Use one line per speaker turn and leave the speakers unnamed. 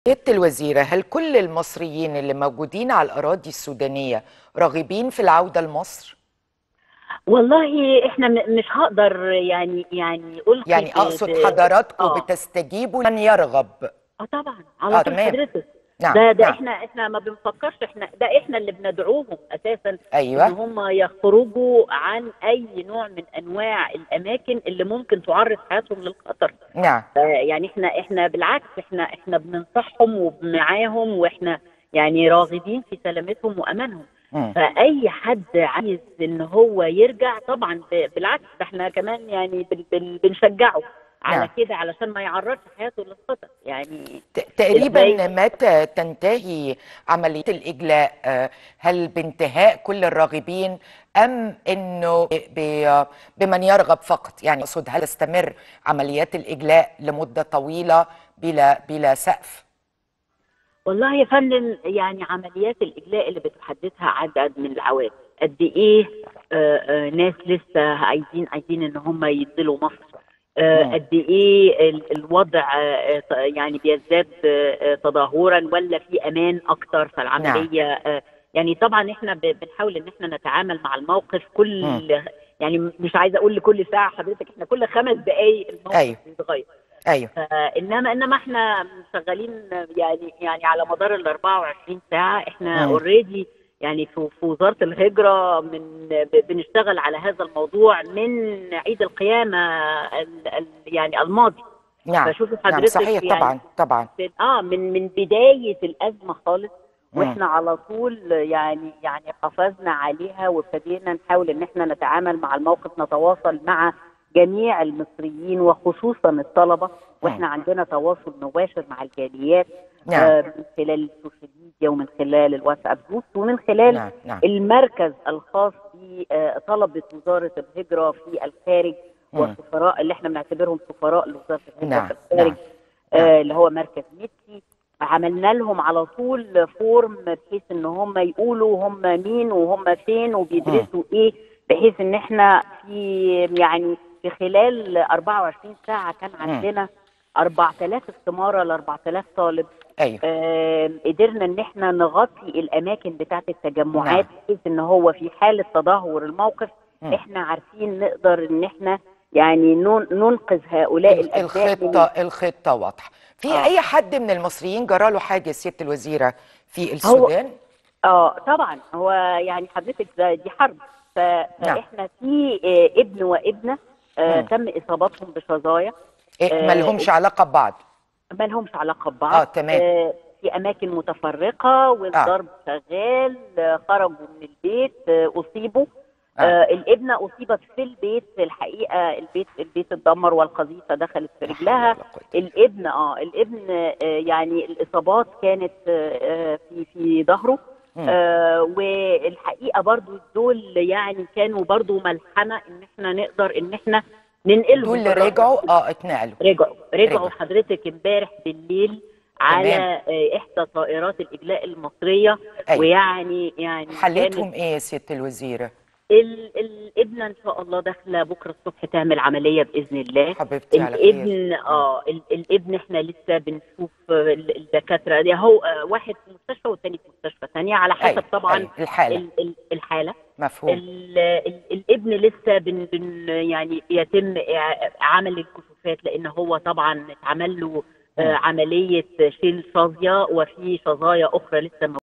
سيادة الوزيرة هل كل المصريين اللي موجودين على الأراضي السودانية راغبين في العودة لمصر؟
والله احنا م- مش هقدر يعني يعني القي
يعني
ب-
أقصد
ب-
حضراتكم
آه.
بتستجيبوا من يرغب
اه طبعا على
آه،
طول
تمام.
حضرتك
نعم
ده ده
نعم
احنا احنا ما بنفكرش احنا ده احنا اللي بندعوهم اساسا ان
أيوة
هم يخرجوا عن اي نوع من انواع الاماكن اللي ممكن تعرض حياتهم للخطر
نعم
ف- يعني احنا احنا بالعكس احنا احنا بننصحهم ومعاهم واحنا يعني راغبين في سلامتهم وامانهم
مم.
فاي حد عايز ان هو يرجع طبعا ب- بالعكس ده احنا كمان يعني بن- بن- بنشجعه على
نعم.
كده علشان ما يعرضش حياته للخطر يعني
ت- تقريبا
إزاي؟
متى تنتهي عملية الإجلاء آه، هل بانتهاء كل الراغبين أم أنه ب- بمن يرغب فقط يعني أقصد هل تستمر عمليات الإجلاء لمدة طويلة بلا بلا سقف
والله يا فندم يعني عمليات الاجلاء اللي بتحددها عدد من العوامل قد ايه آه، آه، ناس لسه عايزين عايزين ان هم ينزلوا مصر آه،
مم.
قد ايه ال- الوضع آه، ط- يعني بيزداد آه، آه، تدهورا ولا في امان اكتر فالعمليه آه، يعني طبعا احنا ب- بنحاول ان احنا نتعامل مع الموقف كل
مم.
يعني مش عايزه اقول لكل ساعه حضرتك احنا كل خمس دقائق الموقف
أيوة.
بيتغير
أيوه
انما انما احنا شغالين يعني يعني على مدار ال 24 ساعه احنا
مم.
اوريدي يعني في في وزاره الهجره من ب- بنشتغل على هذا الموضوع من عيد القيامه ال ال يعني الماضي
نعم
فشوفي
نعم
حضرتك
صحيح
يعني
طبعا طبعا
من- اه من من بدايه الازمه خالص
مم.
واحنا على طول يعني يعني حافظنا عليها وابتدينا نحاول ان احنا نتعامل مع الموقف نتواصل مع جميع المصريين وخصوصا الطلبه واحنا عندنا تواصل مباشر مع الجاليات
نعم
آه، من خلال السوشيال ميديا ومن خلال الواتساب جروب ومن خلال
نعم نعم
المركز الخاص بطلبه وزاره الهجره في الخارج
مم.
والسفراء اللي احنا بنعتبرهم سفراء لوزاره الهجره
نعم
في الخارج
نعم
آه، اللي هو مركز ميتسي عملنا لهم على طول فورم بحيث ان هم يقولوا هم مين وهم فين وبيدرسوا ايه بحيث ان احنا في يعني في خلال 24 ساعه كان عندنا 4000 استماره ل 4000 طالب
أيوه
آه، قدرنا ان احنا نغطي الاماكن بتاعه التجمعات
نعم.
بحيث ان هو في حاله تدهور الموقف
مم.
احنا عارفين نقدر ان احنا يعني نن- ننقذ هؤلاء
ال-
الابناء من
الخطة الخطة واضحة في
آه.
أي حد من المصريين جرى له حاجة سيادة الوزيرة في السودان؟
اه طبعا هو يعني حضرتك ده- دي حرب ف-
نعم.
فاحنا في آه، ابن وابنه آه،
مم.
تم اصابتهم بشظايا
إيه
آه،
ما لهمش علاقة ببعض
ما لهمش علاقه ببعض
آه، تمام.
آه، في اماكن متفرقه والضرب شغال آه، خرجوا من البيت آه، اصيبوا
آه.
آه. الابنه اصيبت في البيت الحقيقه البيت البيت اتدمر والقذيفه دخلت في
لا حول
رجلها
ولا قوة إلا
الابن اه الابن آه يعني الاصابات كانت آه آه، في في ظهره
مم.
آه والحقيقه برضو دول يعني كانوا برضو ملحمه ان احنا نقدر ان احنا ننقلهم
دول اللي
بالرغم-
رجعوا اه اتنقلوا
رجعوا
رجعوا.
رجعوا حضرتك امبارح بالليل على آه، احدى طائرات الاجلاء المصريه
أيوة.
ويعني يعني
حالتهم ايه يا سيادة الوزيرة؟
ال- الابنه ان شاء الله داخله بكره الصبح تعمل عمليه باذن الله
حبيبتي على خير
الابن اه ال- الابن احنا لسه بنشوف آه، ال- الدكاتره دي هو آه، واحد في مستشفى والتاني في مستشفى ثانيه على حسب
أيوة.
طبعا
أيوة. الحالة
ال- ال- الحاله
مفهوم
ال- ال- الابن لسه بن بن يعني بيتم إع- عمل الكشوفات لان هو طبعا اتعمل له آه،
مم.
عمليه شيل شظيه وفي شظايا اخرى لسه